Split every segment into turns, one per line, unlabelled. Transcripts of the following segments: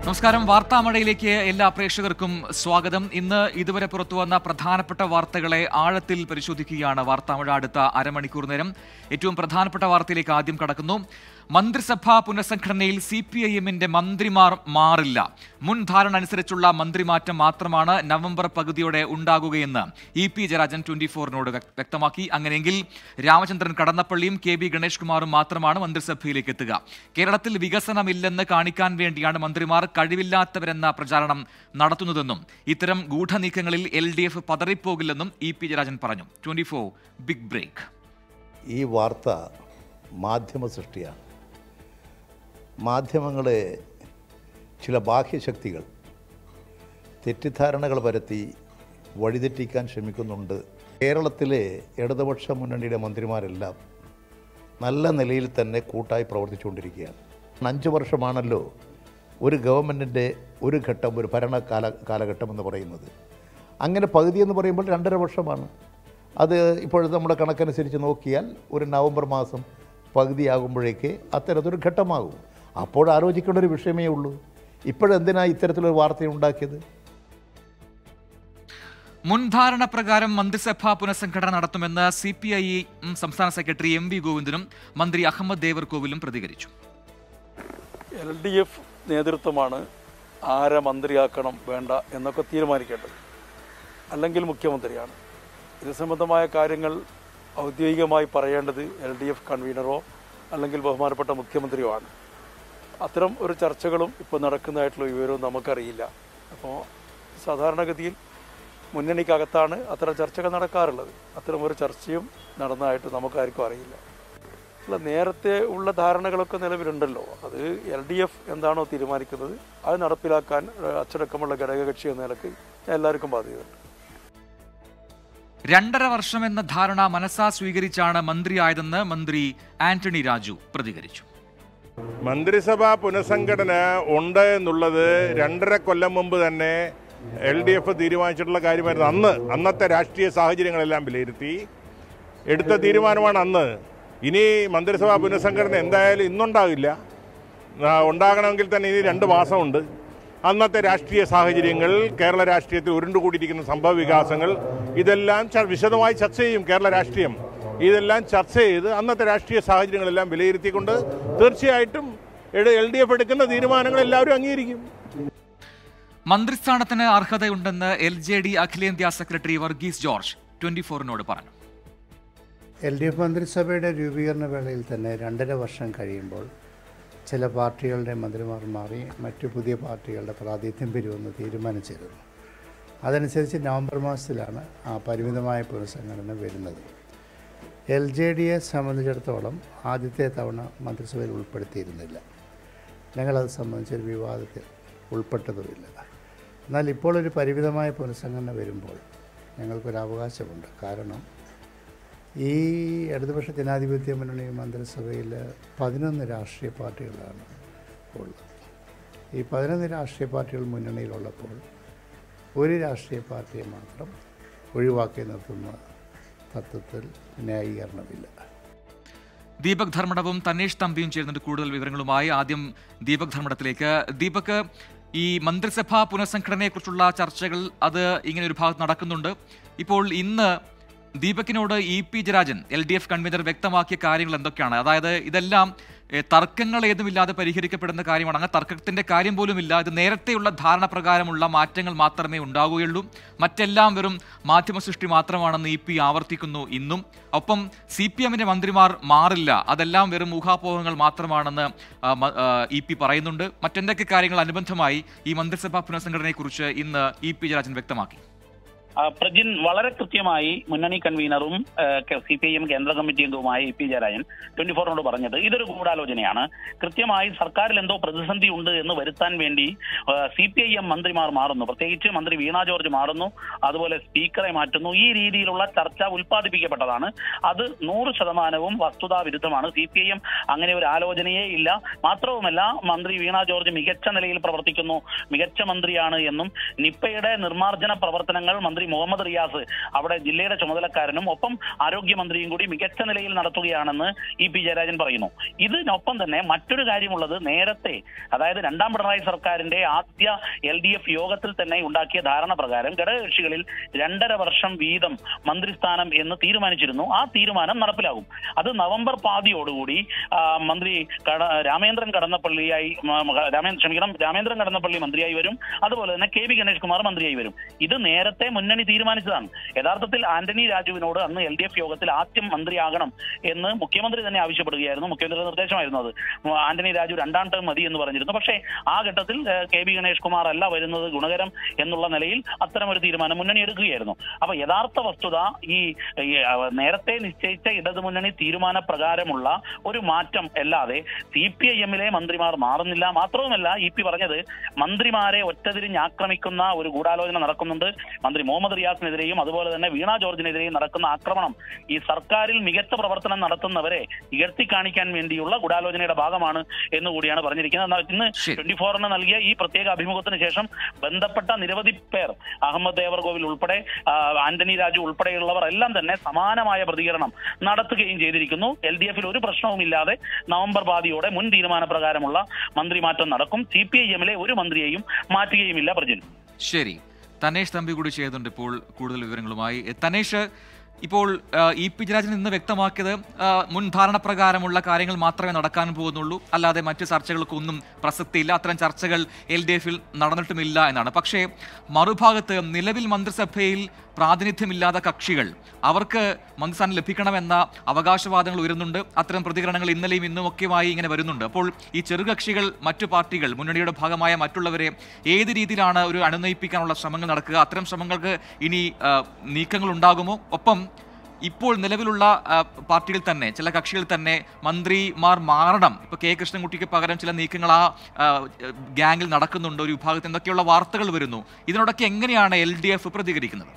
നമസ്കാരം വാർത്താമഴയിലേക്ക് എല്ലാ പ്രേക്ഷകർക്കും സ്വാഗതം ഇന്ന് ഇതുവരെ പുറത്തുവന്ന പ്രധാനപ്പെട്ട വാർത്തകളെ ആഴത്തിൽ പരിശോധിക്കുകയാണ് വാർത്താമഴ അടുത്ത അരമണിക്കൂർ നേരം ഏറ്റവും പ്രധാനപ്പെട്ട വാർത്തയിലേക്ക് ആദ്യം കടക്കുന്നു മന്ത്രിസഭാ പുനഃസംഘടനയിൽ സി പി ഐ എമ്മിന്റെ മന്ത്രിമാർ മാറില്ല മുൻ ധാരണ അനുസരിച്ചുള്ള മന്ത്രിമാറ്റം മാത്രമാണ് നവംബർ പകുതിയോടെ ഉണ്ടാകുകയെന്ന് ഇ പി ജയരാജൻ ട്വന്റി ഫോറിനോട് വ്യക്തമാക്കി അങ്ങനെയെങ്കിൽ രാമചന്ദ്രൻ കടന്നപ്പള്ളിയും കെ ബി ഗണേഷ് കുമാറും മാത്രമാണ് മന്ത്രിസഭയിലേക്ക് എത്തുക കേരളത്തിൽ വികസനമില്ലെന്ന് കാണിക്കാൻ വേണ്ടിയാണ് മന്ത്രിമാർ കഴിവില്ലാത്തവരെന്ന പ്രചാരണം നടത്തുന്നതെന്നും ഇത്തരം ഗൂഢനീക്കങ്ങളിൽ എൽ ഡി എഫ് പതറിപ്പോകില്ലെന്നും ഇ പി ജയരാജൻ പറഞ്ഞു ട്വന്റി ഫോർ ബിഗ് ബ്രേക്ക്
ഈ വാർത്ത മാധ്യമ സൃഷ്ടിയാണ് മാധ്യമങ്ങളെ ചില ബാഹ്യശക്തികൾ തെറ്റിദ്ധാരണകൾ പരത്തി വഴിതെറ്റിക്കാൻ ശ്രമിക്കുന്നുണ്ട് കേരളത്തിലെ ഇടതുപക്ഷ മുന്നണിയുടെ മന്ത്രിമാരെല്ലാം നല്ല നിലയിൽ തന്നെ കൂട്ടായി പ്രവർത്തിച്ചുകൊണ്ടിരിക്കുകയാണ് അഞ്ച് വർഷമാണല്ലോ ഒരു ഗവൺമെൻറ്റിൻ്റെ ഒരു ഘട്ടം ഒരു ഭരണകാല കാലഘട്ടം എന്ന് പറയുന്നത് അങ്ങനെ പകുതി എന്ന് പറയുമ്പോൾ രണ്ടര വർഷമാണ് അത് ഇപ്പോഴത്തെ നമ്മുടെ കണക്കനുസരിച്ച് നോക്കിയാൽ ഒരു നവംബർ മാസം പകുതിയാകുമ്പോഴേക്ക് അത്തരത്തിലൊരു ഘട്ടമാകും അപ്പോൾ ആലോചിക്കേണ്ട ഒരു വിഷയമേ ഉള്ളൂ ഇപ്പോഴെന്തിനാ ഇത്തരത്തിലൊരു വാർത്ത ഉണ്ടാക്കിയത്
മുൻധാരണ പ്രകാരം മന്ത്രിസഭാ പുനഃസംഘടന നടത്തുമെന്ന് സി പി ഐ സംസ്ഥാന സെക്രട്ടറി എം വി ഗോവിന്ദനും മന്ത്രി അഹമ്മദ് ദേവർകോവിലും പ്രതികരിച്ചു
എൽ ഡി എഫ് നേതൃത്വമാണ് ആരെ മന്ത്രിയാക്കണം വേണ്ട എന്നൊക്കെ തീരുമാനിക്കേണ്ടത് അല്ലെങ്കിൽ മുഖ്യമന്ത്രിയാണ് ഇത് സംബന്ധമായ കാര്യങ്ങൾ ഔദ്യോഗികമായി പറയേണ്ടത് എൽ ഡി എഫ് കൺവീനറോ അല്ലെങ്കിൽ ബഹുമാനപ്പെട്ട മുഖ്യമന്ത്രിയോ ആണ് അത്തരം ഒരു ചർച്ചകളും ഇപ്പോൾ നടക്കുന്നതായിട്ടുള്ള വിവരവും നമുക്കറിയില്ല അപ്പോൾ സാധാരണഗതിയിൽ മുന്നണിക്കകത്താണ് അത്തരം ചർച്ചകൾ നടക്കാറുള്ളത് അത്തരം ഒരു ചർച്ചയും നടന്നതായിട്ട് നമുക്കാർക്കും അറിയില്ല അല്ല നേരത്തെ ഉള്ള ധാരണകളൊക്കെ നിലവിലുണ്ടല്ലോ അത് എൽ ഡി എഫ് എന്താണോ തീരുമാനിക്കുന്നത് അത് നടപ്പിലാക്കാൻ ഏഹ്, അച്ചടക്കമുള്ള ഘടകകക്ഷി എന്ന നിലക്ക് എല്ലാവർക്കും ബാധ്യതയുണ്ട്
രണ്ടര വർഷം എന്ന ധാരണ മനസ്സാ സ്വീകരിച്ചാണ് മന്ത്രിയായതെന്ന് മന്ത്രി ആന്റണി രാജു പ്രതികരിച്ചു
മന്ത്രിസഭാ പുനഃസംഘടന ഉണ്ട് എന്നുള്ളത് രണ്ടര കൊല്ലം മുമ്പ് തന്നെ എൽ ഡി എഫ് തീരുമാനിച്ചിട്ടുള്ള കാര്യമായിരുന്നു അന്ന് അന്നത്തെ രാഷ്ട്രീയ സാഹചര്യങ്ങളെല്ലാം വിലയിരുത്തി എടുത്ത തീരുമാനമാണ് അന്ന് ഇനി മന്ത്രിസഭാ പുനഃസംഘടന എന്തായാലും ഇന്നുണ്ടാകില്ല ആ, ഉണ്ടാകണമെങ്കിൽ തന്നെ ഇനി രണ്ട് മാസമുണ്ട് അന്നത്തെ രാഷ്ട്രീയ സാഹചര്യങ്ങൾ കേരള രാഷ്ട്രീയത്തിൽ ഉരുണ്ടുകൂടിയിരിക്കുന്ന സംഭവ വികാസങ്ങൾ ഇതെല്ലാം ച- വിശദമായി ചർച്ച ചെയ്യും കേരള രാഷ്ട്രീയം ഇതെല്ലാം ചർച്ച ചെയ്ത് അന്നത്തെ രാഷ്ട്രീയ സാഹചര്യങ്ങളെല്ലാം വിലയിരുത്തിക്കൊണ്ട് തീർച്ചയായിട്ടും എൽ ഡി എഫ് എടുക്കുന്ന തീരുമാനങ്ങൾ എല്ലാവരും അംഗീകരിക്കും
മന്ത്രിസ്ഥാനത്തിന് അർഹതയുണ്ടെന്ന് എൽ ജെ ഡി അഖിലേന്ത്യാ സെക്രട്ടറി വർഗീസ് ജോർജ് ട്വന്റി ഫോറിനോട് പറഞ്ഞു
എൽ ഡി എഫ് മന്ത്രിസഭയുടെ രൂപീകരണ വേളയിൽ തന്നെ രണ്ടര വർഷം കഴിയുമ്പോൾ ചില പാർട്ടികളുടെ മന്ത്രിമാർ മാറി മറ്റു പുതിയ പാർട്ടികളുടെ പ്രാതിനിധ്യം വരുമെന്ന് തീരുമാനിച്ചിരുന്നു അതനുസരിച്ച് നവംബർ മാസത്തിലാണ് ആ പരിമിതമായ പുനഃസംഘടന വരുന്നത് എൽ ജെ ഡിയെ സംബന്ധിച്ചിടത്തോളം ആദ്യത്തെ തവണ മന്ത്രിസഭയിൽ ഉൾപ്പെടുത്തിയിരുന്നില്ല ഞങ്ങളത് സംബന്ധിച്ചൊരു വിവാദത്തിൽ ഉൾപ്പെട്ടതുമില്ല എന്നാൽ ഇപ്പോൾ ഒരു പരിമിതമായ പുനഃസംഘടന വരുമ്പോൾ ഞങ്ങൾക്കൊരു അവകാശമുണ്ട് കാരണം ഈ ഇടതുപക്ഷ ജനാധിപത്യ മുന്നണി മന്ത്രിസഭയിൽ പതിനൊന്ന് രാഷ്ട്രീയ പാർട്ടികളാണ് ഉള്ളത് ഈ പതിനൊന്ന് രാഷ്ട്രീയ പാർട്ടികൾ മുന്നണിയിലുള്ളപ്പോൾ ഒരു രാഷ്ട്രീയ പാർട്ടിയെ മാത്രം ഒഴിവാക്കി നിർത്തുന്ന തത്വത്തിൽ ന്യായീകരണമില്ല
ദീപക് ധർമ്മടവും തന്നേഷ് തമ്പിയും ചേർന്നിട്ട് കൂടുതൽ വിവരങ്ങളുമായി ആദ്യം ദീപക് ധർമ്മടത്തിലേക്ക് ദീപക് ഈ മന്ത്രിസഭാ പുനഃസംഘടനയെക്കുറിച്ചുള്ള ചർച്ചകൾ അത് ഇങ്ങനെ ഒരു ഭാഗത്ത് നടക്കുന്നുണ്ട് ഇപ്പോൾ ഇന്ന് ദീപകിനോട് E P Jayarajan L D F convener വ്യക്തമാക്കിയ കാര്യങ്ങൾ എന്തൊക്കെയാണ് അതായത് ഇതെല്ലാം ഏഹ്, തർക്കങ്ങൾ ഏതുമില്ലാതെ പരിഹരിക്കപ്പെടുന്ന കാര്യമാണ് അങ്ങനെ തർക്കത്തിന്റെ കാര്യം പോലുമില്ല ഇത് നേരത്തെയുള്ള ധാരണ പ്രകാരമുള്ള മാറ്റങ്ങൾ മാത്രമേ ഉണ്ടാവുകയുള്ളൂ മറ്റെല്ലാം വെറും മാധ്യമ സൃഷ്ടി മാത്രമാണെന്ന് ഇ പി ആവർത്തിക്കുന്നു ഇന്നും ഒപ്പം സി പി എമ്മിന്റെ മന്ത്രിമാർ മാറില്ല അതെല്ലാം വെറും ഊഹാപോഹങ്ങൾ മാത്രമാണെന്ന് ആ, മ- ആ, ഇ പി പറയുന്നുണ്ട് മറ്റെന്തൊക്കെ കാര്യങ്ങൾ അനുബന്ധമായി ഈ മന്ത്രിസഭാ പുനഃസംഘടനയെക്കുറിച്ച് ഇന്ന് ഇ പി ജയരാജൻ വ്യക്തമാക്കി
ആ, പ്രജിൻ വളരെ കൃത്യമായി മുന്നണി കൺവീനറും സി പി ഐ എം കേന്ദ്ര കമ്മിറ്റി അംഗവുമായ ഇ പി ജയരാജൻ ട്വന്റി ഫോറിനോട് പറഞ്ഞത് ഇതൊരു ഗൂഢാലോചനയാണ് കൃത്യമായി സർക്കാരിൽ എന്തോ പ്രതിസന്ധി ഉണ്ട് എന്ന് വരുത്താൻ വേണ്ടി സി പി ഐ എം മന്ത്രിമാർ മാറുന്നു പ്രത്യേകിച്ച് മന്ത്രി വീണ ജോർജ് മാറുന്നു അതുപോലെ സ്പീക്കറെ മാറ്റുന്നു ഈ രീതിയിലുള്ള ചർച്ച ഉൽപ്പാദിപ്പിക്കപ്പെട്ടതാണ് അത് നൂറ് ശതമാനവും വസ്തുതാ വിരുദ്ധമാണ് സി പി ഐ എം അങ്ങനെ ഒരു ആലോചനയേ ഇല്ല മാത്രവുമല്ല മന്ത്രി വീണ ജോർജ് മികച്ച നിലയിൽ പ്രവർത്തിക്കുന്നു മികച്ച മന്ത്രിയാണ് എന്നും നിപ്പയുടെ നിർമ്മാർജ്ജന പ്രവർത്തനങ്ങൾ മന്ത്രി മന്ത്രി മുഹമ്മദ് റിയാസ് അവിടെ ജില്ലയുടെ ചുമതലക്കാരനും ഒപ്പം ആരോഗ്യമന്ത്രിയും കൂടി മികച്ച നിലയിൽ നടത്തുകയാണെന്ന് ഇ പി ജയരാജൻ പറയുന്നു ഇതിനൊപ്പം തന്നെ മറ്റൊരു കാര്യമുള്ളത് നേരത്തെ അതായത് രണ്ടാം പിണറായി സർക്കാരിന്റെ ആദ്യ എൽ ഡി എഫ് യോഗത്തിൽ തന്നെ ഉണ്ടാക്കിയ ധാരണ പ്രകാരം ഘടകകക്ഷികളിൽ രണ്ടര വർഷം വീതം മന്ത്രിസ്ഥാനം എന്ന് തീരുമാനിച്ചിരുന്നു ആ തീരുമാനം നടപ്പിലാകും അത് നവംബർ പാതിയോടുകൂടി ആ, മന്ത്രി കട രാമേന്ദ്രൻ കടന്നപ്പള്ളിയായി മ- മ- രാമേ ക്ഷമിക്കണം രാമേന്ദ്രൻ കടന്നപ്പള്ളി മന്ത്രിയായി വരും അതുപോലെ തന്നെ കെ വി ഗണേഷ് കുമാർ മന്ത്രിയായി വരും ഇത് നേരത്തെ മുന്നണി തീരുമാനിച്ചതാണ് യഥാർത്ഥത്തിൽ ആന്റണി രാജുവിനോട് അന്ന് എൽ ഡി എഫ് യോഗത്തിൽ ആദ്യം മന്ത്രിയാകണം എന്ന് മുഖ്യമന്ത്രി തന്നെ ആവശ്യപ്പെടുകയായിരുന്നു മുഖ്യമന്ത്രിയുടെ നിർദ്ദേശമായിരുന്നു അത് ഉം, ആന്റണി രാജു രണ്ടാം ടേം മതി എന്ന് പറഞ്ഞിരുന്നു പക്ഷേ ആ ഘട്ടത്തിൽ ഏഹ്, കെ വി ഗണേഷ് കുമാർ അല്ല വരുന്നത് ഗുണകരം എന്നുള്ള നിലയിൽ അത്തരമൊരു തീരുമാനം മുന്നണി എടുക്കുകയായിരുന്നു അപ്പൊ യഥാർത്ഥ വസ്തുത ഈ ഈ, ആ, നേരത്തെ നിശ്ചയിച്ച ഇടതുമുന്നണി തീരുമാന പ്രകാരമുള്ള ഒരു മാറ്റം അല്ലാതെ സി പി ഐ എമ്മിലെ മന്ത്രിമാർ മാറുന്നില്ല മാത്രവുമല്ല ഇ പി പറഞ്ഞത് മന്ത്രിമാരെ ഒറ്റതിരിഞ്ഞ് ആക്രമിക്കുന്ന ഒരു ഗൂഢാലോചന നടക്കുന്നുണ്ട് മന്ത്രി മുഹമ്മദ് റിയാസിനെതിരെയും അതുപോലെ തന്നെ വീണ ജോർജിനെതിരെയും നടക്കുന്ന ആക്രമണം ഈ സർക്കാരിൽ മികച്ച പ്രവർത്തനം നടത്തുന്നവരെ ഉയർത്തി കാണിക്കാൻ വേണ്ടിയുള്ള ഗൂഢാലോചനയുടെ ഭാഗമാണ് എന്നുകൂടിയാണ് പറഞ്ഞിരിക്കുന്നത് എന്നാൽ ഇന്ന്
ശരി.
ട്വന്റി ഫോറിന് നൽകിയ ഈ പ്രത്യേക അഭിമുഖത്തിന് ശേഷം ബന്ധപ്പെട്ട നിരവധി പേർ അഹമ്മദ് ദേവർകോവിൽ ഉൾപ്പെടെ ആ, ആന്റണി രാജു ഉൾപ്പെടെയുള്ളവർ എല്ലാം തന്നെ സമാനമായ പ്രതികരണം നടത്തുകയും ചെയ്തിരിക്കുന്നു എൽ ഡി എഫിൽ ഒരു പ്രശ്നവുമില്ലാതെ നവംബർ പാതിയോടെ മുൻ തീരുമാനപ്രകാരമുള്ള മന്ത്രിമാറ്റം നടക്കും സി പി ഐ എമ്മിലെ ഒരു മന്ത്രിയെയും മാറ്റുകയുമില്ല പ്രജിൻ
ശരി തനേഷ് തമ്പി കൂടി ചെയ്യുന്നുണ്ട് ഇപ്പോൾ കൂടുതൽ വിവരങ്ങളുമായി എ, തനേഷ് ഇപ്പോൾ ആ, ഇ പി ജയരാജൻ ഇന്ന് വ്യക്തമാക്കിയത് ആ, മുൻ ധാരണ പ്രകാരമുള്ള കാര്യങ്ങൾ മാത്രമേ നടക്കാൻ പോകുന്നുള്ളൂ അല്ലാതെ മറ്റ് ചർച്ചകൾക്കൊന്നും പ്രസക്തിയില്ല അത്തരം ചർച്ചകൾ എൽ ഡി എഫിൽ നടന്നിട്ടുമില്ല എന്നാണ് പക്ഷേ മറുഭാഗത്ത് നിലവിൽ മന്ത്രിസഭയിൽ പ്രാതിനിധ്യമില്ലാത്ത കക്ഷികൾ അവർക്ക് മന്ത്രിസ്ഥാനം ലഭിക്കണമെന്ന അവകാശവാദങ്ങൾ ഉയരുന്നുണ്ട് അത്തരം പ്രതികരണങ്ങൾ ഇന്നലെയും ഇന്നുമൊക്കെയുമായി ഇങ്ങനെ വരുന്നുണ്ട് അപ്പോൾ ഈ ചെറുകക്ഷികൾ മറ്റു പാർട്ടികൾ മുന്നണിയുടെ ഭാഗമായ മറ്റുള്ളവരെ ഏത് രീതിയിലാണ് ഒരു അണുനയിപ്പിക്കാനുള്ള ശ്രമങ്ങൾ നടക്കുക അത്തരം ശ്രമങ്ങൾക്ക് ഇനി ആ, നീക്കങ്ങൾ ഉണ്ടാകുമോ ഒപ്പം ഇപ്പോൾ നിലവിലുള്ള ആ, പാർട്ടികൾ തന്നെ ചില കക്ഷികൾ തന്നെ മന്ത്രിമാർ മാറണം ഇപ്പൊ കെ കൃഷ്ണൻകുട്ടിക്ക് പകരം ചില നീക്കങ്ങൾ ആ ആ, ഗ്യാങ്ങിൽ നടക്കുന്നുണ്ട് ഒരു വിഭാഗത്തിൽ എന്തൊക്കെയുള്ള വാർത്തകൾ വരുന്നു ഇതിനോടൊക്കെ എങ്ങനെയാണ് എൽ ഡി എഫ് പ്രതികരിക്കുന്നത്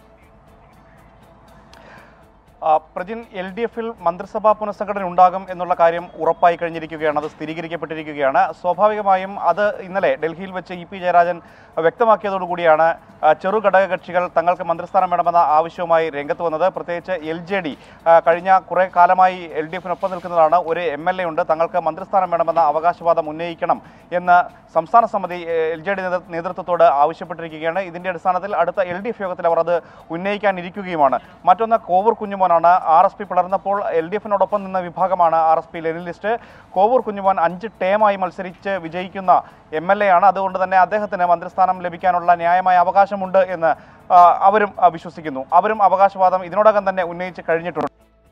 ആ, പ്രജിൻ എൽ ഡി എഫിൽ മന്ത്രിസഭാ പുനഃസംഘടന ഉണ്ടാകും എന്നുള്ള കാര്യം ഉറപ്പായി കഴിഞ്ഞിരിക്കുകയാണ് അത് സ്ഥിരീകരിക്കപ്പെട്ടിരിക്കുകയാണ് സ്വാഭാവികമായും അത് ഇന്നലെ ഡൽഹിയിൽ വെച്ച് ഇ പി ജയരാജൻ വ്യക്തമാക്കിയതോടുകൂടിയാണ് ആ, ചെറു ഘടക കക്ഷികൾ തങ്ങൾക്ക് മന്ത്രിസ്ഥാനം വേണമെന്ന ആവശ്യവുമായി രംഗത്ത് വന്നത് പ്രത്യേകിച്ച് എൽ ജെ ഡി കഴിഞ്ഞ കുറേ കാലമായി എൽ ഡി എഫിനൊപ്പം നിൽക്കുന്നതാണ് ഒരു എം എൽ എ ഉണ്ട് തങ്ങൾക്ക് മന്ത്രിസ്ഥാനം വേണമെന്ന അവകാശവാദം ഉന്നയിക്കണം എന്ന് സംസ്ഥാന സമിതി എൽ ജെ ഡി നേതൃത്വത്തോട് ആവശ്യപ്പെട്ടിരിക്കുകയാണ് ഇതിന്റെ അടിസ്ഥാനത്തിൽ അടുത്ത എൽ ഡി എഫ് യോഗത്തിൽ അവർ അത് ഉന്നയിക്കാനിരിക്കുകയുമാണ് മറ്റൊന്ന് കോവൂർ കുഞ്ഞുമോനാണ് ആർ എസ് പി പിളർന്നപ്പോൾ എൽ ഡി എഫിനോടൊപ്പം നിന്ന വിഭാഗമാണ് R S P Leninist Kovoor Kunjumon അഞ്ച് ടേമായി മത്സരിച്ച് വിജയിക്കുന്ന എം എൽ എ ആണ് അതുകൊണ്ട് തന്നെ അദ്ദേഹത്തിന് മന്ത്രിസ്ഥാനം ലഭിക്കാനുള്ള ന്യായമായ അവകാശമുണ്ട് എന്ന് ആ, അവരും ആ, വിശ്വസിക്കുന്നു അവരും അവകാശവാദം ഇതിനോടകം തന്നെ ഉന്നയിച്ച് കഴിഞ്ഞിട്ടുണ്ട്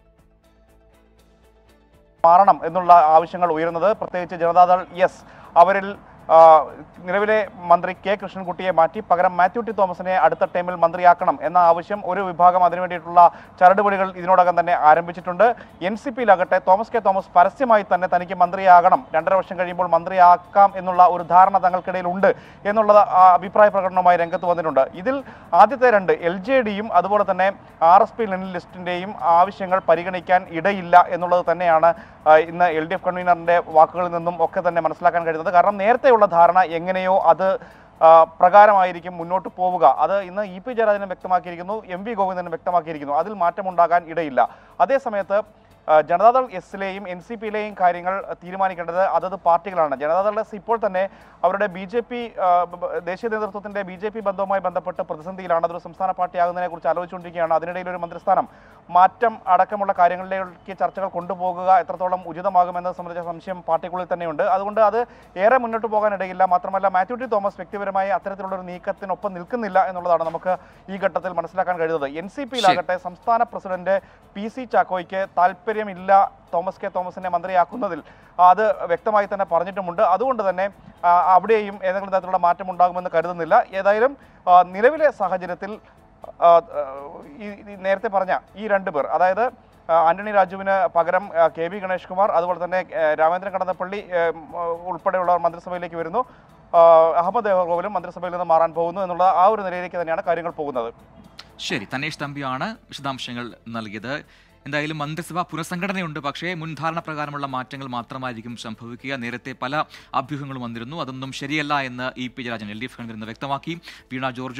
മാറണം എന്നുള്ള ആവശ്യങ്ങൾ ഉയരുന്നത് പ്രത്യേകിച്ച് ജനതാദൾ യെസ് അവരിൽ ആ, നിലവിലെ മന്ത്രി കെ കൃഷ്ണൻകുട്ടിയെ മാറ്റി പകരം മാത്യു ടി തോമസിനെ അടുത്ത ടൈമിൽ മന്ത്രിയാക്കണം എന്ന ആവശ്യം ഒരു വിഭാഗം അതിനു വേണ്ടിയിട്ടുള്ള ചരടുപടികൾ ഇതിനോടകം തന്നെ ആരംഭിച്ചിട്ടുണ്ട് എൻ സി പിയിലാകട്ടെ തോമസ് കെ തോമസ് പരസ്യമായി തന്നെ തനിക്ക് മന്ത്രിയാകണം രണ്ടര വർഷം കഴിയുമ്പോൾ മന്ത്രിയാക്കാം എന്നുള്ള ഒരു ധാരണ തങ്ങൾക്കിടയിൽ ഉണ്ട് എന്നുള്ളത് ആ അഭിപ്രായ പ്രകടനവുമായി രംഗത്ത് വന്നിട്ടുണ്ട് ഇതിൽ ആദ്യത്തെ രണ്ട് എൽ ജെ ഡിയും അതുപോലെ തന്നെ ആർ എസ് പി ലെനിൻ ലിസ്റ്റിൻ്റെയും ആവശ്യങ്ങൾ പരിഗണിക്കാൻ ഇടയില്ല എന്നുള്ളത് തന്നെയാണ് ആ, ഇന്ന് എൽ ഡി എഫ് കൺവീനറിൻ്റെ വാക്കുകളിൽ നിന്നും ഒക്കെ തന്നെ മനസ്സിലാക്കാൻ കഴിയുന്നത് കാരണം നേരത്തെയുള്ള ധാരണ എങ്ങനെയോ അത് ആ, പ്രകാരമായിരിക്കും മുന്നോട്ട് പോവുക അത് ഇന്ന് ഇ പി ജയരാജനും വ്യക്തമാക്കിയിരിക്കുന്നു എം വി ഗോവിന്ദനും വ്യക്തമാക്കിയിരിക്കുന്നു അതിൽ മാറ്റമുണ്ടാകാൻ ഇടയില്ല അതേസമയത്ത് ആ, ജനതാദൾ എസിലെയും എൻ സി പിയിലെയും കാര്യങ്ങൾ തീരുമാനിക്കേണ്ടത് അതത് പാർട്ടികളാണ് ജനതാദൾ എസ് ഇപ്പോൾ തന്നെ അവരുടെ ബി ജെ പി ദേശീയ നേതൃത്വത്തിന്റെ ബി ജെ പി ബന്ധവുമായി ബന്ധപ്പെട്ട് പ്രതിസന്ധിയിലാണ് അതൊരു സംസ്ഥാന പാർട്ടി ആകുന്നതിനെ കുറിച്ച് ആലോചിച്ചുകൊണ്ടിരിക്കുകയാണ് അതിനിടയിൽ ഒരു മന്ത്രിസ്ഥാനം മാറ്റം അടക്കമുള്ള കാര്യങ്ങളിലേക്ക് ചർച്ചകൾ കൊണ്ടുപോകുക എത്രത്തോളം ഉചിതമാകുമെന്നത് സംബന്ധിച്ച സംശയം പാർട്ടിക്കുള്ളിൽ തന്നെയുണ്ട് അതുകൊണ്ട് അത് ഏറെ മുന്നോട്ട് പോകാനിടയില്ല മാത്രമല്ല മാത്യു ടി തോമസ് വ്യക്തിപരമായി അത്തരത്തിലുള്ള ഒരു നീക്കത്തിനൊപ്പം നിൽക്കുന്നില്ല എന്നുള്ളതാണ് നമുക്ക് ഈ ഘട്ടത്തിൽ മനസ്സിലാക്കാൻ കഴിയുന്നത് എൻ സി പിയിലാകട്ടെ സംസ്ഥാന പ്രസിഡന്റ് പി സി ചാക്കോയ്ക്ക് താല്പര്യമില്ല തോമസ് കെ തോമസിനെ മന്ത്രിയാക്കുന്നതിൽ അത് വ്യക്തമായി തന്നെ പറഞ്ഞിട്ടുമുണ്ട് അതുകൊണ്ട് തന്നെ ആ, അവിടെയും ഏതെങ്കിലും തരത്തിലുള്ള മാറ്റം ഉണ്ടാകുമെന്ന് കരുതുന്നില്ല ഏതായാലും ആ, നിലവിലെ സാഹചര്യത്തിൽ ആ, ആ, ഈ ഈ നേരത്തെ പറഞ്ഞ ഈ രണ്ട് പേർ അതായത് ആ, ആന്റണി രാജുവിന് പകരം ആ, കെ വി ഗണേഷ് കുമാർ അതുപോലെ തന്നെ ആ, രാമേന്ദ്രൻ കടന്നപ്പള്ളി ആ, ഉം, ആ, ഉൾപ്പെടെയുള്ളവർ മന്ത്രിസഭയിലേക്ക് വരുന്നു ആ, അഹമ്മദ് ദേവഗോവിലും മന്ത്രിസഭയിൽ നിന്ന് മാറാൻ പോകുന്നു എന്നുള്ള ആ ഒരു നിലയിലേക്ക് തന്നെയാണ് കാര്യങ്ങൾ പോകുന്നത്
ശരി തനേഷ് തമ്പിയാണ് വിശദാംശങ്ങൾ നൽകിയത് എന്തായാലും മന്ത്രിസഭ പുനഃസംഘടനയുണ്ട് പക്ഷേ മുൻധാരണ പ്രകാരമുള്ള മാറ്റങ്ങൾ മാത്രമായിരിക്കും സംഭവിക്കുക നേരത്തെ പല അഭ്യൂഹങ്ങളും വന്നിരുന്നു അതൊന്നും ശരിയല്ല എന്ന് E P Jayarajan L D F convener ഇന്ന് വ്യക്തമാക്കി വീണ ജോർജും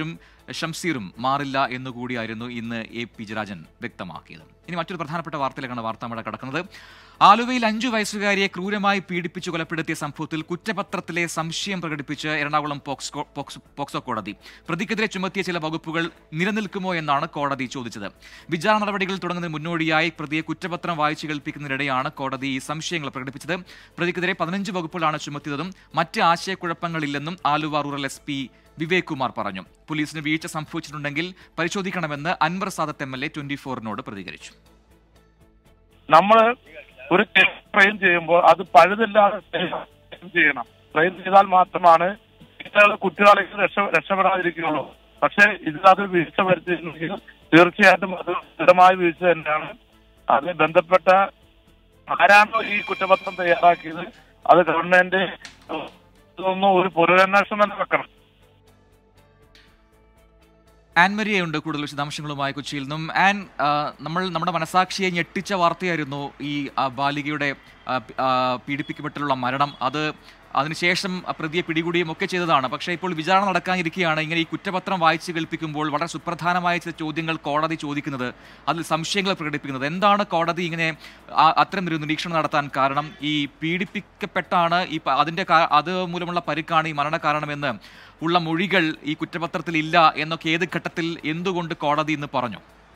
ഷംസീറും മാറില്ല എന്നുകൂടിയായിരുന്നു ഇന്ന് എ പി ജയരാജൻ വ്യക്തമാക്കിയത് ഇനി മറ്റൊരു പ്രധാനപ്പെട്ട വാർത്തയിലേക്കാണ് വാർത്ത മഴ കടക്കുന്നത് ആലുവയിൽ അഞ്ചു വയസ്സുകാരിയെ ക്രൂരമായി പീഡിപ്പിച്ചു കൊലപ്പെടുത്തിയ സംഭവത്തിൽ കുറ്റപത്രത്തിലെ സംശയം പ്രകടിപ്പിച്ച് എറണാകുളം പോക്സ്കോ പോക്സ്- പോക്സോ കോടതി പ്രതിക്കെതിരെ ചുമത്തിയ ചില വകുപ്പുകൾ നിലനിൽക്കുമോ എന്നാണ് കോടതി ചോദിച്ചത് വിചാരണ നടപടികൾ തുടങ്ങുന്നതിന് മുന്നോടിയായി പ്രതിയെ കുറ്റപത്രം വായിച്ചു കേൾപ്പിക്കുന്നതിനിടെയാണ് കോടതി ഈ സംശയങ്ങൾ പ്രകടിപ്പിച്ചത് പ്രതിക്കെതിരെ പതിനഞ്ച് വകുപ്പുകളാണ് ചുമത്തിയതും മറ്റ് ആശയക്കുഴപ്പങ്ങളില്ലെന്നും Aluva rural S P Vivek Kumar പറഞ്ഞു പോലീസിന് വീഴ്ച സംഭവിച്ചിട്ടുണ്ടെങ്കിൽ പരിശോധിക്കണമെന്ന് Anwar Sadath M L A twenty ഫോറിനോട് പ്രതികരിച്ചു
നമ്മൾ ഒരു ട്രെയിൻ ചെയ്യുമ്പോൾ അത് പഴുതില്ലാതെ train ചെയ്യണം ട്രെയിൻ ചെയ്താൽ മാത്രമാണ് കുട്ടികളെ കുട്ടികളെ രക്ഷ രക്ഷപ്പെടാതിരിക്കുകയുള്ളൂ പക്ഷെ ഇതിനകത്ത് വീഴ്ച വരുത്തിയിട്ടുണ്ടെങ്കിൽ തീർച്ചയായിട്ടും അത് സ്ഥിരമായ വീഴ്ച തന്നെയാണ് അത് ബന്ധപ്പെട്ട ആരാണോ ഈ കുറ്റപത്രം തയ്യാറാക്കിയത് അത് ഗവൺമെന്റ് ഇതൊന്നും ഒരു പുനരന്വേഷണം തന്നെ വെക്കണം
ആൻ മരിയയുണ്ട് കൂടുതൽ വിശദാംശങ്ങളുമായി കൊച്ചിയിൽ നിന്നും ആൻ ആ, നമ്മൾ നമ്മുടെ മനസാക്ഷിയെ ഞെട്ടിച്ച വാർത്തയായിരുന്നു ഈ ആ, ബാലികയുടെ ആ, പി- ആ, പീഡിപ്പിക്കപ്പെട്ടുള്ള മരണം അത് അതിനുശേഷം ആ പ്രതിയെ പിടികൂടുകയും ഒക്കെ ചെയ്തതാണ് പക്ഷേ ഇപ്പോൾ വിചാരണ നടക്കാനിരിക്കുകയാണ് ഇങ്ങനെ ഈ കുറ്റപത്രം വായിച്ചു കേൾപ്പിക്കുമ്പോൾ വളരെ സുപ്രധാനമായ ചില ചോദ്യങ്ങൾ കോടതി ചോദിക്കുന്നത് അതിൽ സംശയങ്ങൾ പ്രകടിപ്പിക്കുന്നത് എന്താണ് കോടതി ഇങ്ങനെ ആ- അത്തരം ഒരു നിരീക്ഷണം നടത്താൻ കാരണം ഈ പീഡിപ്പിക്കപ്പെട്ടാണ് ഈ പ- അതിന്റെ കാ- അത് മൂലമുള്ള പരിക്കാണ് ഈ മരണ കാരണമെന്ന് ഉള്ള മൊഴികൾ ഈ കുറ്റപത്രത്തിൽ ഇല്ല എന്നൊക്കെ ഏത് ഘട്ടത്തിൽ എന്തുകൊണ്ട് കോടതി ഇന്ന് പറഞ്ഞു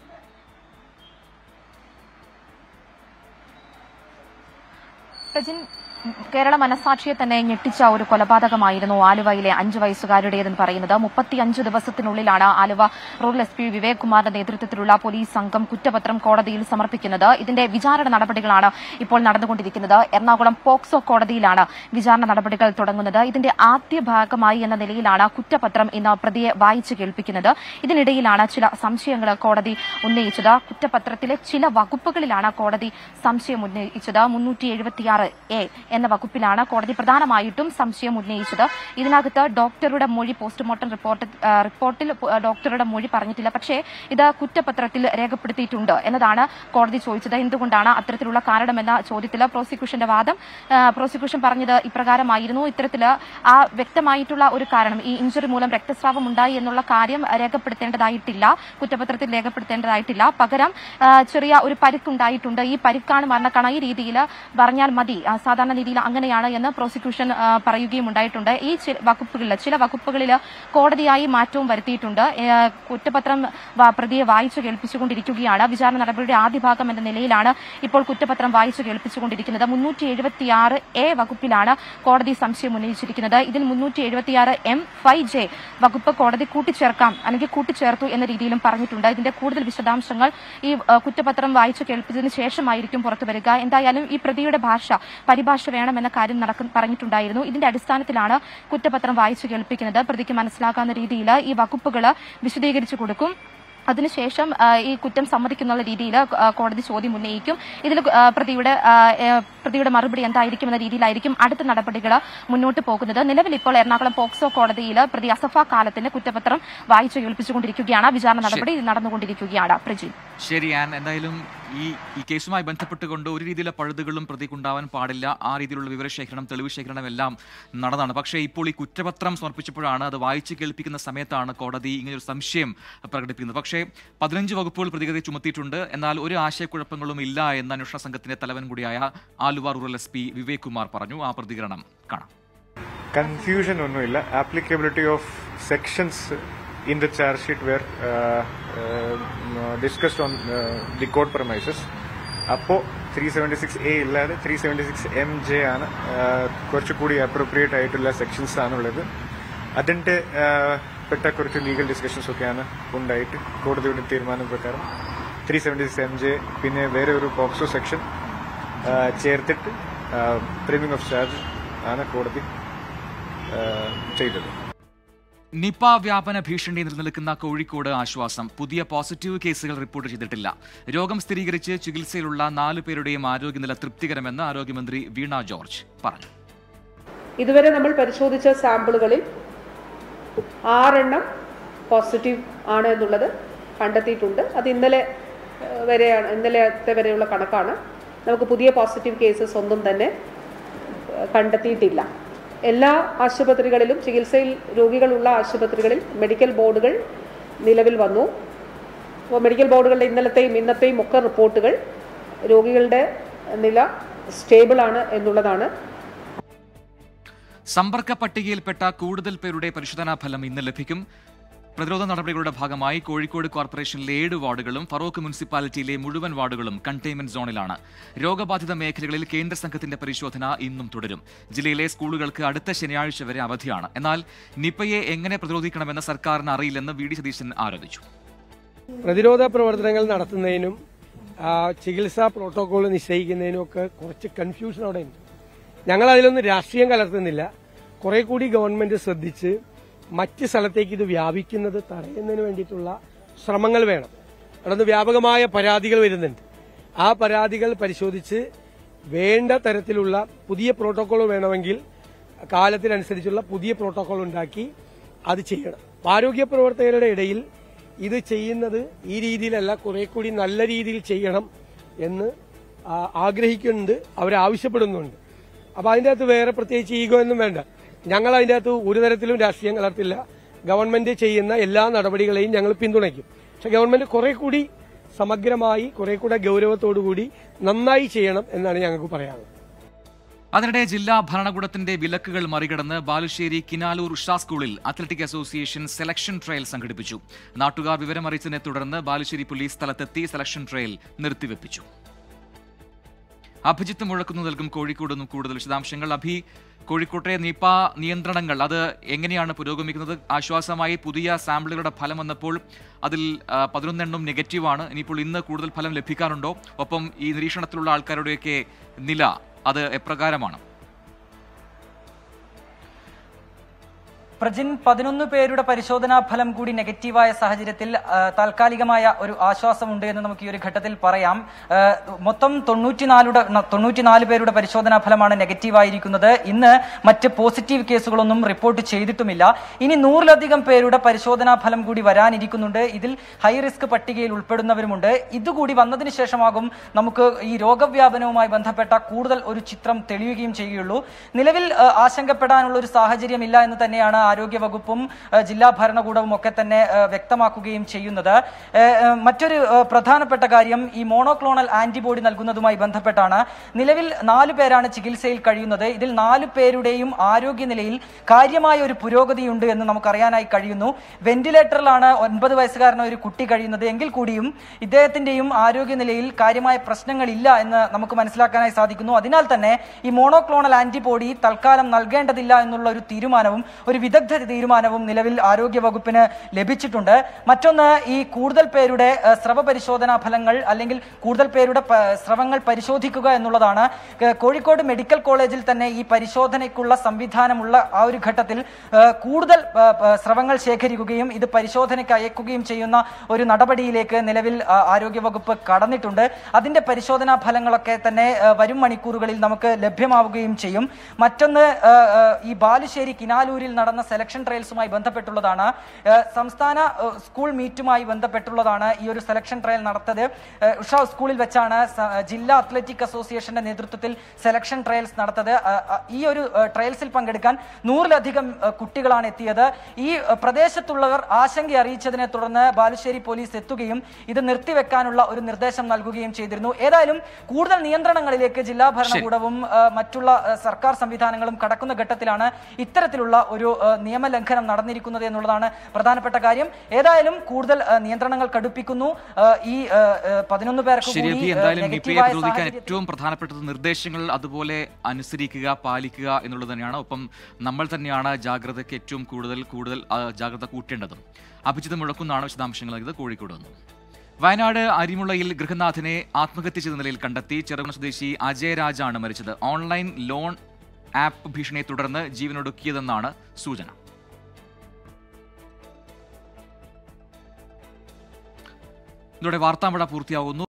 പ്രജിൻ കേരള മനസാക്ഷിയെ തന്നെ ഞെട്ടിച്ച ഒരു കൊലപാതകമായിരുന്നു ആലുവയിലെ അഞ്ചു വയസ്സുകാരുടേതെന്ന് പറയുന്നത് മുപ്പത്തിയഞ്ച് ദിവസത്തിനുള്ളിലാണ് Aluva rural S P Vivek കുമാറിന്റെ നേതൃത്വത്തിലുള്ള പോലീസ് സംഘം കുറ്റപത്രം കോടതിയിൽ സമർപ്പിക്കുന്നത് ഇതിന്റെ വിചാരണ നടപടികളാണ് ഇപ്പോൾ നടന്നുകൊണ്ടിരിക്കുന്നത് എറണാകുളം പോക്സോ കോടതിയിലാണ് വിചാരണ നടപടികൾ തുടങ്ങുന്നത് ഇതിന്റെ ആദ്യ ഭാഗമായി എന്ന നിലയിലാണ് കുറ്റപത്രം ഇന്ന് പ്രതിയെ വായിച്ചു കേൾപ്പിക്കുന്നത് ഇതിനിടയിലാണ് ചില സംശയങ്ങൾ കോടതി ഉന്നയിച്ചത് കുറ്റപത്രത്തിലെ ചില വകുപ്പുകളിലാണ് കോടതി സംശയം ഉന്നയിച്ചത് മുന്നൂറ്റി എഴുപത്തിയാറ് എ എന്ന വകുപ്പിലാണ് കോടതി പ്രധാനമായിട്ടും സംശയം ഉന്നയിച്ചത് ഇതിനകത്ത് ഡോക്ടറുടെ മൊഴി പോസ്റ്റ്മോർട്ടം റിപ്പോർട്ട് ആ, റിപ്പോർട്ടിൽ പോ- ഡോക്ടറുടെ മൊഴി പറഞ്ഞിട്ടില്ല പക്ഷേ ഇത് കുറ്റപത്രത്തിൽ രേഖപ്പെടുത്തിയിട്ടുണ്ട് എന്നതാണ് കോടതി ചോദിച്ചത് എന്തുകൊണ്ടാണ് അത്തരത്തിലുള്ള കാരണമെന്ന ചോദ്യത്തിൽ പ്രോസിക്യൂഷന്റെ വാദം ആ, പ്രോസിക്യൂഷൻ പറഞ്ഞത് ഇപ്രകാരമായിരുന്നു ഇത്തരത്തിൽ ആ വ്യക്തമായിട്ടുള്ള ഒരു കാരണം ഈ ഇഞ്ചുറി മൂലം രക്തസ്രാവം ഉണ്ടായി എന്നുള്ള കാര്യം രേഖപ്പെടുത്തേണ്ടതായിട്ടില്ല കുറ്റപത്രത്തിൽ രേഖപ്പെടുത്തേണ്ടതായിട്ടില്ല പകരം ആ, ചെറിയ ഒരു പരിക്കുണ്ടായിട്ടുണ്ട് ഈ പരിക്കാണ് മരണക്കാണ് ഈ രീതിയിൽ പറഞ്ഞാൽ മതി ആ, സാധാരണ രീതിയിൽ അങ്ങനെയാണ് എന്ന് പ്രോസിക്യൂഷൻ ആ, പറയുകയും ഉണ്ടായിട്ടുണ്ട് ഈ ചി- വകുപ്പുകളിൽ ചില വകുപ്പുകളിൽ കോടതിയായി മാറ്റവും വരുത്തിയിട്ടുണ്ട് ഏ, കുറ്റപത്രം വ- പ്രതിയെ വായിച്ചു കേൾപ്പിച്ചുകൊണ്ടിരിക്കുകയാണ് വിചാരണ നടപടിയുടെ ആദ്യ ഭാഗം എന്ന നിലയിലാണ് ഇപ്പോൾ കുറ്റപത്രം വായിച്ചു കേൾപ്പിച്ചുകൊണ്ടിരിക്കുന്നത് മുന്നൂറ്റി എഴുപത്തിയാറ് എ വകുപ്പിലാണ് കോടതി സംശയം ഉന്നയിച്ചിരിക്കുന്നത് ഇതിൽ മുന്നൂറ്റി എഴുപത്തിയാറ് എം ഫൈവ് ജെ വകുപ്പ് കോടതി കൂട്ടിച്ചേർക്കാം അല്ലെങ്കിൽ കൂട്ടിച്ചേർത്തു എന്ന രീതിയിലും പറഞ്ഞിട്ടുണ്ട് ഇതിന്റെ കൂടുതൽ വിശദാംശങ്ങൾ ഈ ആ, കുറ്റപത്രം വായിച്ചു കേൾപ്പിച്ചതിന് ശേഷമായിരിക്കും പുറത്തുവരിക എന്തായാലും ഈ പ്രതിയുടെ ഭാഷ പരിഭാഷ വേണമെന്ന കാര്യം നടക്കും പറഞ്ഞിട്ടുണ്ടായിരുന്നു ഇതിന്റെ അടിസ്ഥാനത്തിലാണ് കുറ്റപത്രം വായിച്ചു കേൾപ്പിക്കുന്നത് പ്രതിക്ക് മനസ്സിലാക്കാവുന്ന രീതിയിൽ ഈ വകുപ്പുകൾ വിശദീകരിച്ചു കൊടുക്കും അതിനുശേഷം ആ, ഈ കുറ്റം സമ്മതിക്കുന്ന രീതിയിൽ ആ, കോടതി ചോദ്യം ഉന്നയിക്കും ഇതിൽ ആ, പ്രതിയുടെ ആ, ഏ, പ്രതിയുടെ മറുപടി എന്തായിരിക്കും എന്ന രീതിയിലായിരിക്കും അടുത്ത നടപടികൾ മുന്നോട്ട് പോകുന്നത് നിലവിൽ ഇപ്പോൾ എറണാകുളം പോക്സോ കോടതിയിൽ പ്രതി അസഫ കാലത്തിന് കുറ്റപത്രം വായിച്ചു കേൾപ്പിച്ചുകൊണ്ടിരിക്കുകയാണ് വിചാരണ നടപടി നടന്നുകൊണ്ടിരിക്കുകയാണ് പ്രജി
ശരി ആൻ എന്തായാലും ഈ ഈ കേസുമായി ബന്ധപ്പെട്ടുകൊണ്ട് ഒരു രീതിയിലെ പഴുതുകളും പ്രതിക്കുണ്ടാവാൻ പാടില്ല ആ രീതിയിലുള്ള വിവരശേഖരണം തെളിവ് ശേഖരണം എല്ലാം നടന്നതാണ് പക്ഷേ ഇപ്പോൾ ഈ കുറ്റപത്രം സമർപ്പിച്ചപ്പോഴാണ് അത് വായിച്ചു കേൾപ്പിക്കുന്ന സമയത്താണ് കോടതി ഇങ്ങനെ ഒരു സംശയം പ്രകടിപ്പിക്കുന്നത് പക്ഷേ പതിനഞ്ച് വകുപ്പുകൾ പ്രതികത ചുമത്തിയിട്ടുണ്ട് എന്നാൽ ഒരു ആശയക്കുഴപ്പങ്ങളും ഇല്ല എന്ന അന്വേഷണ സംഘത്തിന്റെ തലവൻ കൂടിയായ Aluva rural S P Vivek Kumar പറഞ്ഞു ആ പ്രതികരണം കാണാം
കൺഫ്യൂഷൻ ഒന്നുമില്ല applicability of sections in the charge sheet were discussed on the court premises അപ്പോൾ ത്രീ സെവൻറ്റി സിക്സ് എ ഇല്ലാതെ three seventy six M J ആണ് uh, കുറച്ചുകൂടി അപ്രോപ്രിയേറ്റ് ആയിട്ടുള്ള സെക്ഷൻസ് ആണുള്ളത് അതിൻ്റെ uh, പെട്ട കുറച്ച് ലീഗൽ ഡിസ്കഷൻസ് ഒക്കെയാണ് ഉണ്ടായിട്ട് കോടതിയുടെ തീരുമാനം പ്രകാരം three seventy six M J പിന്നെ വേറെ ഒരു പോക്സോ സെക്ഷൻ ചേർത്തിട്ട് പ്രീമിയം ഓഫ് ചാർജ് ആണ് കോടതി uh, ചെയ്തത്
നിപ വ്യാപന ഭീഷണി നിലനിൽക്കുന്ന കോഴിക്കോട് ആശ്വാസം പുതിയ പോസിറ്റീവ് കേസുകൾ റിപ്പോർട്ട് ചെയ്തിട്ടില്ല രോഗം സ്ഥിരീകരിച്ച് ചികിത്സയിലുള്ള നാലു പേരുടെയും ആരോഗ്യനില തൃപ്തികരമെന്ന് ആരോഗ്യമന്ത്രി വീണ ജോർജ് പറഞ്ഞു
ഇതുവരെ നമ്മൾ പരിശോധിച്ച സാമ്പിളുകളിൽ ആറെണ്ണം പോസിറ്റീവ് ആണ് എന്നുള്ളത് കണ്ടെത്തിയിട്ടുണ്ട് അത് ഇന്നലെ ഏഹ്, വരെയാണ് ഇന്നലത്തെ വരെയുള്ള കണക്കാണ് നമുക്ക് പുതിയ പോസിറ്റീവ് കേസസ് ഒന്നും തന്നെ ഏഹ്, കണ്ടെത്തിയിട്ടില്ല എല്ലാ ആശുപത്രികളിലും ചികിത്സയിൽ രോഗികളുള്ള ആശുപത്രികളിൽ മെഡിക്കൽ ബോർഡുകൾ നിലവിൽ വന്നു അപ്പോൾ മെഡിക്കൽ ബോർഡുകളുടെ ഇന്നലത്തെയും ഇന്നത്തെയും ഒക്കെ റിപ്പോർട്ടുകൾ രോഗികളുടെ നില സ്റ്റേബിളാണ് എന്നുള്ളതാണ്
സമ്പർക്ക പട്ടികയിൽപ്പെട്ട കൂടുതൽ പേരുടെ പരിശോധനാ ഫലം ഇന്ന് ലഭിക്കും പ്രതിരോധ നടപടികളുടെ ഭാഗമായി കോഴിക്കോട് കോർപ്പറേഷനിലെ ഏഴ് വാർഡുകളും ഫറോക്ക് മുനിസിപ്പാലിറ്റിയിലെ മുഴുവൻ വാർഡുകളും കണ്ടെയ്ൻമെന്റ് സോണിലാണ് രോഗബാധിത മേഖലകളിൽ കേന്ദ്ര സംഘത്തിന്റെ പരിശോധന ഇന്നും തുടരും ജില്ലയിലെ സ്കൂളുകൾക്ക് അടുത്ത ശനിയാഴ്ച വരെ അവധിയാണ് എന്നാൽ നിപ്പയെ എങ്ങനെ പ്രതിരോധിക്കണമെന്ന് സർക്കാരിന് അറിയില്ലെന്ന് വി ഡി സതീശൻ ആരോപിച്ചു
പ്രതിരോധ പ്രവർത്തനങ്ങൾ നടത്തുന്നതിനും ആ, ചികിത്സാ പ്രോട്ടോകോൾ നിശ്ചയിക്കുന്നതിനും ഒക്കെ കുറച്ച് കൺഫ്യൂഷൻ അവിടെ ഉണ്ട് ഞങ്ങൾ അതിലൊന്നും രാഷ്ട്രീയം കലർത്തുന്നില്ല കുറെ കൂടി ഗവൺമെന്റ് ശ്രദ്ധിച്ച് മറ്റ് സ്ഥലത്തേക്ക് ഇത് വ്യാപിക്കുന്നത് തടയുന്നതിന് വേണ്ടിയിട്ടുള്ള ശ്രമങ്ങൾ വേണം അവിടെ വ്യാപകമായ പരാതികൾ വരുന്നുണ്ട് ആ പരാതികൾ പരിശോധിച്ച് വേണ്ട തരത്തിലുള്ള പുതിയ പ്രോട്ടോകോൾ വേണമെങ്കിൽ കാലത്തിനനുസരിച്ചുള്ള പുതിയ പ്രോട്ടോകോൾ ഉണ്ടാക്കി അത് ചെയ്യണം ആരോഗ്യ പ്രവർത്തകരുടെ ഇടയിൽ ഇത് ചെയ്യുന്നത് ഈ രീതിയിലല്ല കുറെ കൂടി നല്ല രീതിയിൽ ചെയ്യണം എന്ന് ആ, ആഗ്രഹിക്കുന്നുണ്ട് അവരാവശ്യപ്പെടുന്നുണ്ട് അപ്പൊ അതിൻ്റെ അകത്ത് വേറെ പ്രത്യേകിച്ച് ഈഗോ ഒന്നും വേണ്ട ഞങ്ങൾ അതിൻ്റെ അകത്ത് ഒരു തരത്തിലും രാഷ്ട്രീയം കലർത്തില്ല ഗവൺമെന്റ് ചെയ്യുന്ന എല്ലാ നടപടികളെയും ഞങ്ങൾ പിന്തുണയ്ക്കും പക്ഷെ ഗവൺമെന്റ് കുറെ കൂടി സമഗ്രമായി കുറെ കൂടെ ഗൗരവത്തോടുകൂടി നന്നായി ചെയ്യണം എന്നാണ് ഞങ്ങൾക്ക് പറയാനുള്ളത്
അതിനിടെ ജില്ലാ ഭരണകൂടത്തിന്റെ വിലക്കുകൾ മറികടന്ന് ബാലുശ്ശേരി കിനാലൂർ ഉഷ സ്കൂളിൽ അത്ലറ്റിക് അസോസിയേഷൻ സെലക്ഷൻ ട്രയൽ സംഘടിപ്പിച്ചു നാട്ടുകാർ വിവരമറിയിച്ചതിനെ തുടർന്ന് ബാലുശ്ശേരി പോലീസ് സ്ഥലത്തെത്തി സെലക്ഷൻ ട്രയൽ നിർത്തിവെപ്പിച്ചു അഭിജിത്ത് മുഴക്കുന്നു നൽകും കോഴിക്കോട് നിന്നും കൂടുതൽ വിശദാംശങ്ങൾ അഭി കോഴിക്കോട്ടെ നിപ നിയന്ത്രണങ്ങൾ അത് എങ്ങനെയാണ് പുരോഗമിക്കുന്നത് ആശ്വാസമായി പുതിയ സാമ്പിളുകളുടെ ഫലം വന്നപ്പോൾ അതിൽ ആ, പതിനൊന്നെണ്ണം നെഗറ്റീവാണ് ഇനിയിപ്പോൾ ഇന്ന് കൂടുതൽ ഫലം ലഭിക്കാറുണ്ടോ ഒപ്പം ഈ നിരീക്ഷണത്തിലുള്ള ആൾക്കാരുടെയൊക്കെ നില അത് എപ്രകാരമാണ്
പ്രജിൻ പതിനൊന്ന് പേരുടെ പരിശോധനാ ഫലം കൂടി നെഗറ്റീവായ സാഹചര്യത്തിൽ ആ, താൽക്കാലികമായ ഒരു ആശ്വാസമുണ്ട് എന്ന് നമുക്ക് ഈ ഒരു ഘട്ടത്തിൽ പറയാം ആ, മൊത്തം തൊണ്ണൂറ്റിനാലുടെ തൊണ്ണൂറ്റിനാല് പേരുടെ പരിശോധനാ ഫലമാണ് നെഗറ്റീവായിരിക്കുന്നത് ഇന്ന് മറ്റ് പോസിറ്റീവ് കേസുകളൊന്നും റിപ്പോർട്ട് ചെയ്തിട്ടുമില്ല ഇനി നൂറിലധികം പേരുടെ പരിശോധനാ ഫലം കൂടി വരാനിരിക്കുന്നുണ്ട് ഇതിൽ ഹൈ റിസ്ക് പട്ടികയിൽ ഉൾപ്പെടുന്നവരുമുണ്ട് ഇതുകൂടി വന്നതിന് ശേഷമാകും നമുക്ക് ഈ രോഗവ്യാപനവുമായി ബന്ധപ്പെട്ട കൂടുതൽ ഒരു ചിത്രം തെളിയുകയും ചെയ്യുകയുള്ളൂ നിലവിൽ ആ, ആശങ്കപ്പെടാനുള്ള ഒരു സാഹചര്യമില്ല എന്ന് തന്നെയാണ് ആരോഗ്യ വകുപ്പും ആ, ജില്ലാ ഭരണകൂടവും ഒക്കെ തന്നെ ആ, വ്യക്തമാക്കുകയും ചെയ്യുന്നത് ഏ, ഏ, മറ്റൊരു ആ, പ്രധാനപ്പെട്ട കാര്യം ഈ മോണോക്ലോണൽ ആന്റിബോഡി നൽകുന്നതുമായി ബന്ധപ്പെട്ടാണ് നിലവിൽ നാലു പേരാണ് ചികിത്സയിൽ കഴിയുന്നത് ഇതിൽ നാലു പേരുടെയും ആരോഗ്യനിലയിൽ കാര്യമായ ഒരു പുരോഗതിയുണ്ട് എന്ന് നമുക്കറിയാനായി കഴിയുന്നു വെന്റിലേറ്ററിലാണ് ഒൻപത് വയസ്സുകാരനായ ഒരു കുട്ടി കഴിയുന്നത് എങ്കിൽ കൂടിയും ഇദ്ദേഹത്തിന്റെയും ആരോഗ്യനിലയിൽ കാര്യമായ പ്രശ്നങ്ങളില്ല എന്ന് നമുക്ക് മനസ്സിലാക്കാനായി സാധിക്കുന്നു അതിനാൽ തന്നെ ഈ മോണോക്ലോണൽ ആന്റിബോഡി തൽക്കാലം നൽകേണ്ടതില്ല എന്നുള്ള ഒരു തീരുമാനവും ഒരു വിദഗ്ധ തീരുമാനവും നിലവിൽ ആരോഗ്യ വകുപ്പിന് ലഭിച്ചിട്ടുണ്ട് മറ്റൊന്ന് ഈ കൂടുതൽ പേരുടെ ഏഹ്, സ്രവ പരിശോധനാ ഫലങ്ങൾ അല്ലെങ്കിൽ കൂടുതൽ പേരുടെ പ- സ്രവങ്ങൾ പരിശോധിക്കുക എന്നുള്ളതാണ് ഏഹ്, കോഴിക്കോട് മെഡിക്കൽ കോളേജിൽ തന്നെ ഈ പരിശോധനയ്ക്കുള്ള സംവിധാനമുള്ള ആ ഒരു ഘട്ടത്തിൽ ഏഹ്, കൂടുതൽ ഏഹ്, ഏഹ്, സ്രവങ്ങൾ ശേഖരിക്കുകയും ഇത് പരിശോധനയ്ക്ക് അയക്കുകയും ചെയ്യുന്ന ഒരു നടപടിയിലേക്ക് നിലവിൽ ആ, ആരോഗ്യവകുപ്പ് കടന്നിട്ടുണ്ട് അതിന്റെ പരിശോധനാ ഫലങ്ങളൊക്കെ തന്നെ ഏഹ്, വരും മണിക്കൂറുകളിൽ നമുക്ക് ലഭ്യമാവുകയും ചെയ്യും മറ്റൊന്ന് ഏഹ്, ഏഹ്, ഈ ബാലുശ്ശേരി കിനാലൂരിൽ നടന്ന സെലക്ഷൻ ട്രയൽസുമായി ബന്ധപ്പെട്ടുള്ളതാണ് ഏഹ്, സംസ്ഥാന ഏഹ്, സ്കൂൾ മീറ്റുമായി ബന്ധപ്പെട്ടുള്ളതാണ് ഈ ഒരു സെലക്ഷൻ ട്രയൽ നടത്തത് ഏഹ്, ഉഷ സ്കൂളിൽ വെച്ചാണ് സ- ജില്ലാ അത്ലറ്റിക് അസോസിയേഷന്റെ നേതൃത്വത്തിൽ സെലക്ഷൻ ട്രയൽസ് നടത്തത് അഹ് അഹ് ഈ ഒരു ഏഹ്, ട്രയൽസിൽ പങ്കെടുക്കാൻ നൂറിലധികം ഏഹ്, കുട്ടികളാണ് എത്തിയത് ഈ ഏഹ്, പ്രദേശത്തുള്ളവർ ആശങ്ക അറിയിച്ചതിനെ തുടർന്ന് ബാലുശ്ശേരി പോലീസ് എത്തുകയും ഇത് നിർത്തിവെക്കാനുള്ള ഒരു നിർദ്ദേശം നൽകുകയും ചെയ്തിരുന്നു ഏതായാലും കൂടുതൽ നിയന്ത്രണങ്ങളിലേക്ക് ജില്ലാ ഭരണകൂടവും ഏഹ്, മറ്റുള്ള ഏഹ്, സർക്കാർ സംവിധാനങ്ങളും കടക്കുന്ന ഘട്ടത്തിലാണ് ഇത്തരത്തിലുള്ള ഒരു ഏഹ്, നിയമലംഘനം നടന്നിരിക്കുന്നത് എന്നുള്ളതാണ് പ്രധാനപ്പെട്ട കാര്യം ഏതായാലും കൂടുതൽ ഏഹ്, നിയന്ത്രണങ്ങൾ കടുപ്പിക്കുന്നു ഏഹ്, ഈ ഏഹ്, ഏഹ്, പതിനൊന്ന് പേർക്ക്
ശരി
കൂടി
അഭി
ഏഹ്,
എന്തായാലും നിപയെ
നെഗറ്റീവായ
പ്രതിരോധിക്കാൻ
സാഹചര്യത്തിൽ
ഏറ്റവും പ്രധാനപ്പെട്ടത് നിർദ്ദേശങ്ങൾ അതുപോലെ അനുസരിക്കുക പാലിക്കുക എന്നുള്ളത് തന്നെയാണ് ഒപ്പം നമ്മൾ തന്നെയാണ് ജാഗ്രതയ്ക്ക് ഏറ്റവും കൂടുതൽ കൂടുതൽ ആ, ജാഗ്രത കൂട്ടേണ്ടതും അഭിജിത് മുഴക്കുന്നാണ് വിശദാംശങ്ങൾ നൽകിയത് കോഴിക്കോട് നിന്നും വയനാട് അരിമുളയിൽ ഗൃഹനാഥനെ ആത്മഹത്യ ചെയ്ത നിലയിൽ കണ്ടെത്തി ചെറുകുണ സ്വദേശി അജയ് രാജാണ് മരിച്ചത് ഓൺലൈൻ ലോൺ ആപ്പ് ഭീഷണിയെ തുടർന്ന് ജീവനൊടുക്കിയതെന്നാണ് സൂചന ഇതോടെ വാർത്താമഴ പൂർത്തിയാവുന്നു